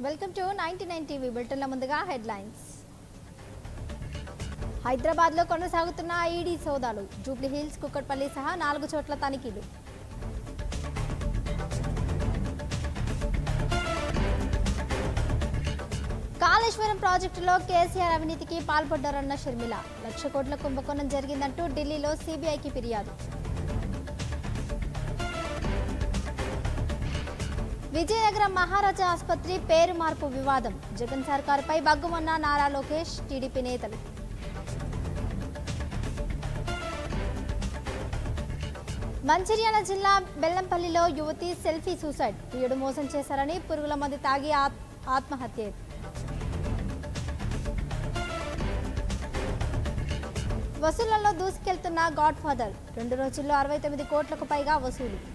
welcome to ninety nine TV బులెటిన్ల ముందుగా headlines హైదరాబాద్లో కొనసాగుతున్న ఈడీ సోదాలు జూబ్లీ హిల్స్ కుక్కట్పల్లి సహా నాలుగు చోట్ల తనిఖీలు కాళేశ్వరం ప్రాజెక్టులో కేసీఆర్ అవినీతికి పాల్పడ్డారన్న షర్మిల లక్ష కోట్ల కుంభకోణం జరిగిందంటూ ఢిల్లీలో సీబీఐకి ఫిర్యాదు విజయనగరం మహారాజా ఆసుపత్రి పేరు మార్పు వివాదం జగన్ సర్కారుపై బగ్గుమన్న నారా లోకేష్ టీడీపీ నేతలు మంచిర్యాల జిల్లా బెల్లంపల్లిలో యువతి సెల్ఫీ సూసైడ్ ప్రియుడు మోసం చేశారని పురుగుల మంది తాగి ఆత్- ఆత్మహత్య వసూళ్లలో దూసుకెళ్తున్న గాడ్ ఫాదర్ రెండు రోజుల్లో అరవై తొమ్మిది కోట్లకు పైగా వసూలు